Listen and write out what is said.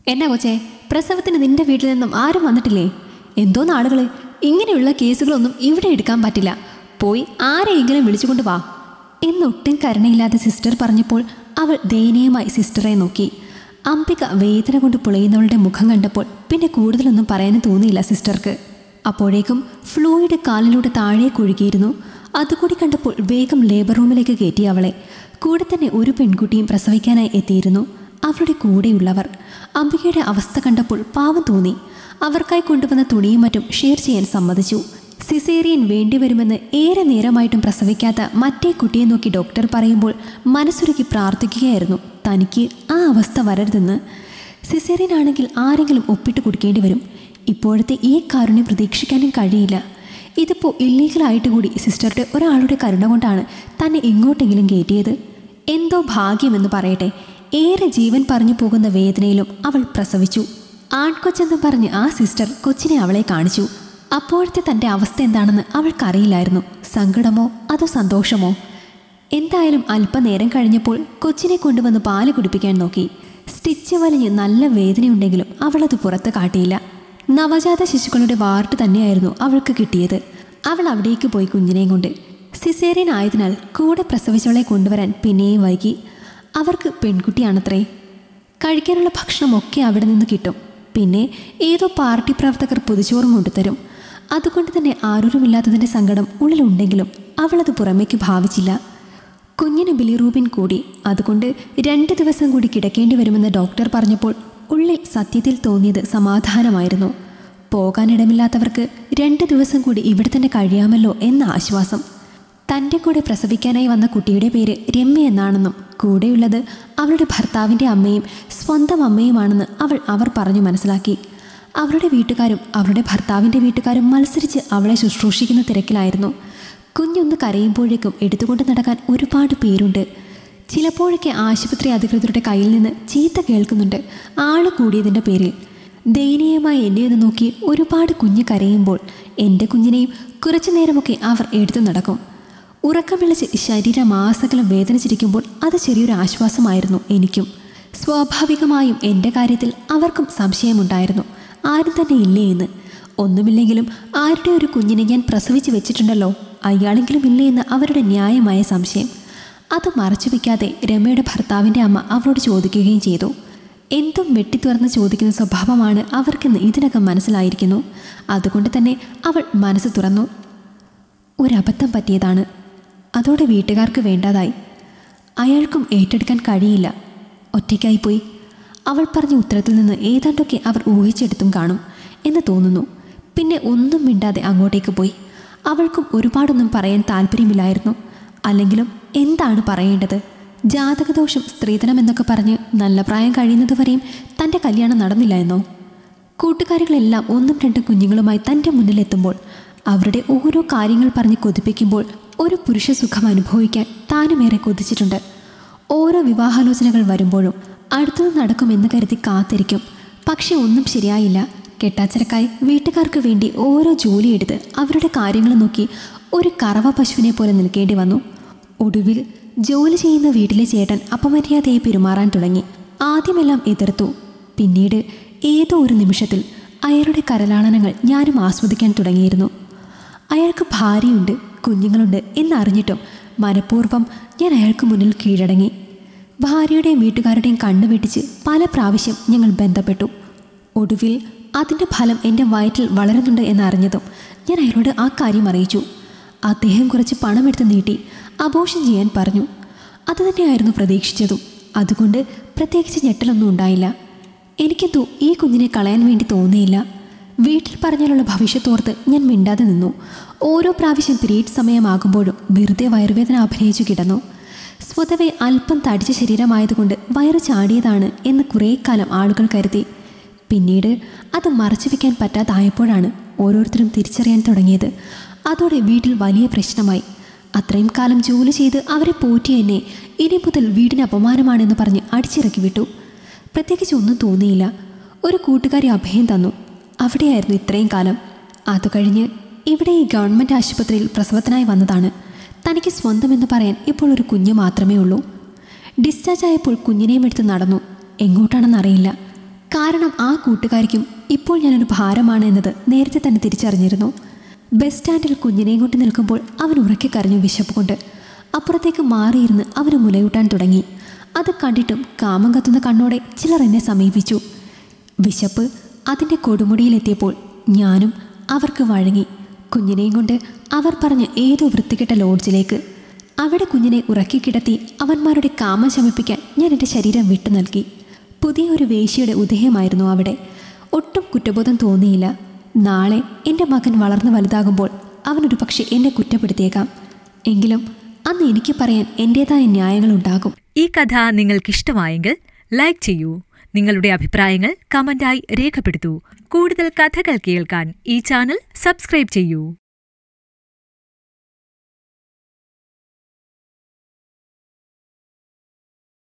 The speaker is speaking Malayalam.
എന്നാ കൊച്ചേ പ്രസവത്തിന് നിന്റെ വീട്ടിൽ നിന്നും ആരും വന്നിട്ടില്ലേ എന്തോ നാളുകള് ഇങ്ങനെയുള്ള കേസുകളൊന്നും ഇവിടെ എടുക്കാൻ പറ്റില്ല പോയി ആരെയെങ്കിലും വിളിച്ചുകൊണ്ട് വാ എന്നൊട്ടും കരുണയില്ലാതെ സിസ്റ്റർ പറഞ്ഞപ്പോൾ അവൾ ദയനീയമായി സിസ്റ്ററെ നോക്കി അംബിക വേദന കൊണ്ട് പുളയുന്നവളുടെ മുഖം കണ്ടപ്പോൾ പിന്നെ കൂടുതലൊന്നും പറയാനും തോന്നിയില്ല സിസ്റ്റർക്ക് അപ്പോഴേക്കും ഫ്ലൂയിഡ് കാലിലൂടെ താഴേക്ക് ഒഴുകിയിരുന്നു അതുകൂടി കണ്ടപ്പോൾ വേഗം ലേബർ റൂമിലേക്ക് കയറ്റി അവളെ കൂടെ തന്നെ ഒരു പെൺകുട്ടിയും പ്രസവിക്കാനായി എത്തിയിരുന്നു അവരുടെ കൂടെയുള്ളവർ അംബികയുടെ അവസ്ഥ കണ്ടപ്പോൾ പാവം തോന്നി അവർക്കായി കൊണ്ടുവന്ന തുണിയും മറ്റും ഷെയർ ചെയ്യാൻ സമ്മതിച്ചു സിസേറിയൻ വേണ്ടിവരുമെന്ന് ഏറെ നേരമായിട്ടും പ്രസവിക്കാത്ത മറ്റേ കുട്ടിയെ നോക്കി ഡോക്ടർ പറയുമ്പോൾ മനസ്സുരുക്കി പ്രാർത്ഥിക്കുകയായിരുന്നു തനിക്ക് ആ അവസ്ഥ വരരുതെന്ന് സിസേറിയൻ ആണെങ്കിൽ ആരെങ്കിലും ഒപ്പിട്ട് കൊടുക്കേണ്ടി വരും ഇപ്പോഴത്തെ ഈ കാരുണ്യം പ്രതീക്ഷിക്കാനും കഴിയില്ല ഇതിപ്പോൾ ഇല്ലീഗലായിട്ട് കൂടി സിസ്റ്ററുടെ ഒരാളുടെ കരുണ കൊണ്ടാണ് തന്നെ ഇങ്ങോട്ടെങ്കിലും കയറ്റിയത് എന്തോ ഭാഗ്യമെന്ന് പറയട്ടെ ഏറെ ജീവൻ പറഞ്ഞു പോകുന്ന വേദനയിലും അവൾ പ്രസവിച്ചു ആൺകൊച്ചെന്ന് പറഞ്ഞ് ആ സിസ്റ്റർ കൊച്ചിനെ അവളെ കാണിച്ചു അപ്പോഴത്തെ തൻ്റെ അവസ്ഥ എന്താണെന്ന് അവൾക്കറിയില്ലായിരുന്നു സങ്കടമോ അതോ സന്തോഷമോ എന്തായാലും അല്പനേരം കഴിഞ്ഞപ്പോൾ കൊച്ചിനെ കൊണ്ടുവന്ന് പാല് കുടിപ്പിക്കാൻ നോക്കി സ്റ്റിച്ച് വലിഞ്ഞ് നല്ല വേദനയുണ്ടെങ്കിലും അവളത് പുറത്ത് കാട്ടിയില്ല നവജാത ശിശുക്കളുടെ വാർഡ് തന്നെയായിരുന്നു അവൾക്ക് കിട്ടിയത് അവൾ അവിടേക്ക് പോയി കുഞ്ഞിനെയും കൊണ്ട് സിസേറിയൻ ആയതിനാൽ കൂടെ പ്രസവിച്ചവളെ കൊണ്ടുവരാൻ പിന്നെയും വൈകി അവർക്ക് പെൺകുട്ടിയാണത്രേ കഴിക്കാനുള്ള ഭക്ഷണമൊക്കെ അവിടെ നിന്ന് കിട്ടും പിന്നെ ഏതോ പാർട്ടി പ്രവർത്തകർ പൊതിച്ചോറും കൊണ്ടുതരും അതുകൊണ്ട് തന്നെ ആരോരുമില്ലാത്തതിൻ്റെ സങ്കടം ഉള്ളിലുണ്ടെങ്കിലും അവളത് പുറമേക്ക് ഭാവിച്ചില്ല കുഞ്ഞിന് ബിലിറൂബിൻ കൂടി അതുകൊണ്ട് രണ്ട് ദിവസം കൂടി കിടക്കേണ്ടി വരുമെന്ന് ഡോക്ടർ പറഞ്ഞപ്പോൾ ഉള്ളിൽ സത്യത്തിൽ തോന്നിയത് സമാധാനമായിരുന്നു പോകാനിടമില്ലാത്തവർക്ക് രണ്ട് ദിവസം കൂടി ഇവിടെ തന്നെ കഴിയാമല്ലോ എന്ന ആശ്വാസം തൻ്റെ കൂടെ പ്രസവിക്കാനായി വന്ന കുട്ടിയുടെ പേര് രമ്യ എന്നാണെന്നും കൂടെയുള്ളത് അവളുടെ ഭർത്താവിൻ്റെ അമ്മയും സ്വന്തം അമ്മയുമാണെന്ന് അവൾ അവർ പറഞ്ഞു മനസ്സിലാക്കി അവരുടെ വീട്ടുകാരും അവരുടെ ഭർത്താവിൻ്റെ വീട്ടുകാരും മത്സരിച്ച് അവളെ ശുശ്രൂഷിക്കുന്ന തിരക്കിലായിരുന്നു കുഞ്ഞൊന്ന് കരയുമ്പോഴേക്കും എടുത്തുകൊണ്ട് നടക്കാൻ ഒരുപാട് പേരുണ്ട് ചിലപ്പോഴൊക്കെ ആശുപത്രി അധികൃതരുടെ കയ്യിൽ നിന്ന് ചീത്ത കേൾക്കുന്നുണ്ട് ആള് കൂടിയതിൻ്റെ പേരിൽ ദയനീയമായി എന്നെ ഒന്ന് നോക്കി ഒരുപാട് കുഞ്ഞ് കരയുമ്പോൾ എൻ്റെ കുഞ്ഞിനെയും കുറച്ചു നേരമൊക്കെ അവർ എടുത്തു നടക്കും ഉറക്കം വിളിച്ച് ശരീരമാസകലം വേദനിച്ചിരിക്കുമ്പോൾ അത് ചെറിയൊരു ആശ്വാസമായിരുന്നു എനിക്കും സ്വാഭാവികമായും എൻ്റെ കാര്യത്തിൽ അവർക്കും സംശയമുണ്ടായിരുന്നു ആരും തന്നെ ഇല്ലേ എന്ന് ഒന്നുമില്ലെങ്കിലും ആരുടെ ഒരു കുഞ്ഞിനെ ഞാൻ പ്രസവിച്ച് വെച്ചിട്ടുണ്ടല്ലോ അയാളെങ്കിലും ഇല്ലേ എന്ന് അവരുടെ ന്യായമായ സംശയം അത് മറച്ചു വയ്ക്കാതെ രമയുടെ ഭർത്താവിൻ്റെ അമ്മ അവളോട് ചോദിക്കുകയും ചെയ്തു എന്തും വെട്ടിത്തുറന്ന് ചോദിക്കുന്ന സ്വഭാവമാണ് അവർക്കെന്ന് ഇതിനകം മനസ്സിലായിരിക്കുന്നു അതുകൊണ്ട് തന്നെ അവൾ മനസ്സ് തുറന്നു ഒരബദ്ധം പറ്റിയതാണ് അതോടെ വീട്ടുകാർക്ക് വേണ്ടതായി അയാൾക്കും ഏറ്റെടുക്കാൻ കഴിയില്ല ഒറ്റയ്ക്കായിപ്പോയി അവൾ പറഞ്ഞ ഉത്തരത്തിൽ നിന്ന് ഏതാണ്ടൊക്കെ അവർ ഊഹിച്ചെടുത്തും കാണും എന്ന് തോന്നുന്നു പിന്നെ ഒന്നും മിണ്ടാതെ അങ്ങോട്ടേക്ക് പോയി അവൾക്കും ഒരുപാടൊന്നും പറയാൻ താല്പര്യമില്ലായിരുന്നു അല്ലെങ്കിലും എന്താണ് പറയേണ്ടത് ജാതകദോഷം സ്ത്രീധനം എന്നൊക്കെ പറഞ്ഞ് നല്ല പ്രായം കഴിയുന്നതുവരെയും തൻ്റെ കല്യാണം നടന്നില്ല എന്നോ കൂട്ടുകാരികളെല്ലാം ഒന്നും രണ്ടും കുഞ്ഞുങ്ങളുമായി തൻ്റെ മുന്നിലെത്തുമ്പോൾ അവരുടെ ഓരോ കാര്യങ്ങൾ പറഞ്ഞ് കൊതിപ്പിക്കുമ്പോൾ ഒരു പുരുഷ സുഖം അനുഭവിക്കാൻ താനുമേറെ കൊതിച്ചിട്ടുണ്ട് ഓരോ വിവാഹാലോചനകൾ വരുമ്പോഴും അടുത്തത് നടക്കുമെന്ന് കരുതി കാത്തിരിക്കും പക്ഷെ ഒന്നും ശരിയായില്ല കെട്ടാച്ചരക്കായി വീട്ടുകാർക്ക് വേണ്ടി ഓരോ ജോലിയെടുത്ത് അവരുടെ കാര്യങ്ങൾ നോക്കി ഒരു കറവ പശുവിനെ പോലെ നിൽക്കേണ്ടി വന്നു ഒടുവിൽ ജോലി ചെയ്യുന്ന വീട്ടിലെ ചേട്ടൻ അപമര്യാദയായി പെരുമാറാൻ തുടങ്ങി ആദ്യമെല്ലാം എതിർത്തു പിന്നീട് ഏതോ ഒരു നിമിഷത്തിൽ അയാളുടെ കരലാളനങ്ങൾ ഞാനും ആസ്വദിക്കാൻ തുടങ്ങിയിരുന്നു അയാൾക്ക് ഭാര്യയുണ്ട് കുഞ്ഞുങ്ങളുണ്ട് എന്നറിഞ്ഞിട്ടും മനഃപൂർവ്വം ഞാൻ അയാൾക്ക് മുന്നിൽ കീഴടങ്ങി ഭാര്യയുടെയും വീട്ടുകാരുടെയും കണ്ണു വെട്ടിച്ച് പല പ്രാവശ്യം ഞങ്ങൾ ബന്ധപ്പെട്ടു ഒടുവിൽ അതിൻ്റെ ഫലം എൻ്റെ വയറ്റിൽ വളരുന്നുണ്ട് എന്നറിഞ്ഞതും ഞാൻ അയാളോട് ആ കാര്യം അറിയിച്ചു അദ്ദേഹം കുറച്ച് പണമെടുത്ത് നീട്ടി അബോഷൻ ചെയ്യാൻ പറഞ്ഞു അത് തന്നെയായിരുന്നു പ്രതീക്ഷിച്ചതും അതുകൊണ്ട് പ്രത്യേകിച്ച് ഞെട്ടലൊന്നും ഉണ്ടായില്ല എനിക്കെന്തോ ഈ കുഞ്ഞിനെ കളയാൻ വേണ്ടി തോന്നിയില്ല വീട്ടിൽ പറഞ്ഞാലുള്ള ഭവിഷ്യത്തോർത്ത് ഞാൻ മിണ്ടാതെ നിന്നു ഓരോ പ്രാവശ്യം പീരീഡ് സമയമാകുമ്പോഴും വെറുതെ വയറുവേദന അഭിനയിച്ചു കിടന്നു സ്വതവേ അല്പം തടിച്ച ശരീരമായതുകൊണ്ട് വയറ് ചാടിയതാണ് എന്ന് കുറേ കാലം ആളുകൾ കരുതി പിന്നീട് അത് മറച്ചു വയ്ക്കാൻ പറ്റാതായപ്പോഴാണ് ഓരോരുത്തരും തിരിച്ചറിയാൻ തുടങ്ങിയത് അതോടെ വീട്ടിൽ വലിയ പ്രശ്നമായി അത്രയും കാലം ജോലി ചെയ്ത് അവരെ പോറ്റി എന്നെ ഇനി മുതൽ വീടിന് അപമാനമാണെന്ന് പറഞ്ഞ് അടിച്ചിറക്കി വിട്ടു പ്രത്യേകിച്ച് ഒന്നും തോന്നിയില്ല ഒരു കൂട്ടുകാരി അഭയം തന്നു അവിടെയായിരുന്നു ഇത്രയും കാലം അത് കഴിഞ്ഞ് ഇവിടെ ഈ ഗവൺമെൻറ് ആശുപത്രിയിൽ പ്രസവത്തിനായി വന്നതാണ് തനിക്ക് സ്വന്തമെന്ന് പറയാൻ ഇപ്പോൾ ഒരു കുഞ്ഞ് മാത്രമേ ഉള്ളൂ ഡിസ്ചാർജ് ആയപ്പോൾ കുഞ്ഞിനെയും എടുത്ത് നടന്നു എങ്ങോട്ടാണെന്നറിയില്ല കാരണം ആ കൂട്ടുകാരിക്കും ഇപ്പോൾ ഞാനൊരു ഭാരമാണ് എന്നത് നേരത്തെ തന്നെ തിരിച്ചറിഞ്ഞിരുന്നു ബസ് സ്റ്റാൻഡിൽ കുഞ്ഞിനെയും കൊണ്ട് നിൽക്കുമ്പോൾ അവൻ ഉറക്കെ കരഞ്ഞു വിശപ്പ് കൊണ്ട് അപ്പുറത്തേക്ക് മാറിയിരുന്ന് അവന് മുലയൂട്ടാൻ തുടങ്ങി അത് കണ്ടിട്ടും കാമം കത്തുന്ന കണ്ണോടെ ചിലർ എന്നെ സമീപിച്ചു വിശപ്പ് അതിൻ്റെ കൊടുമുടിയിലെത്തിയപ്പോൾ ഞാനും അവർക്ക് വഴങ്ങി കുഞ്ഞിനെയും കൊണ്ട് അവർ പറഞ്ഞ് ഏതോ വൃത്തികെട്ട ലോഡ്ജിലേക്ക് അവിടെ കുഞ്ഞിനെ ഉറക്കി കിടത്തി അവന്മാരുടെ കാമം ശമിപ്പിക്കാൻ ഞാൻ എൻ്റെ ശരീരം വിട്ടു നൽകി പുതിയ ഒരു വേശ്യയുടെ ഉദയമായിരുന്നു അവിടെ ഒട്ടും കുറ്റബോധം തോന്നിയില്ല നാളെ എൻ്റെ മകൻ വളർന്നു വലുതാകുമ്പോൾ അവനൊരു പക്ഷെ എന്നെ കുറ്റപ്പെടുത്തിയേക്കാം എങ്കിലും അന്ന് എനിക്ക് പറയാൻ എൻ്റേതായ ന്യായങ്ങളുണ്ടാകും ഈ കഥ നിങ്ങൾക്കിഷ്ടമായെങ്കിൽ ലൈക്ക് ചെയ്യൂ നിങ്ങളുടെ അഭിപ്രായങ്ങൾ കമന്റായി രേഖപ്പെടുത്തൂ കൂടുതൽ കഥകൾ കേൾക്കാൻ ഈ ചാനൽ സബ്സ്ക്രൈബ് ചെയ്യൂ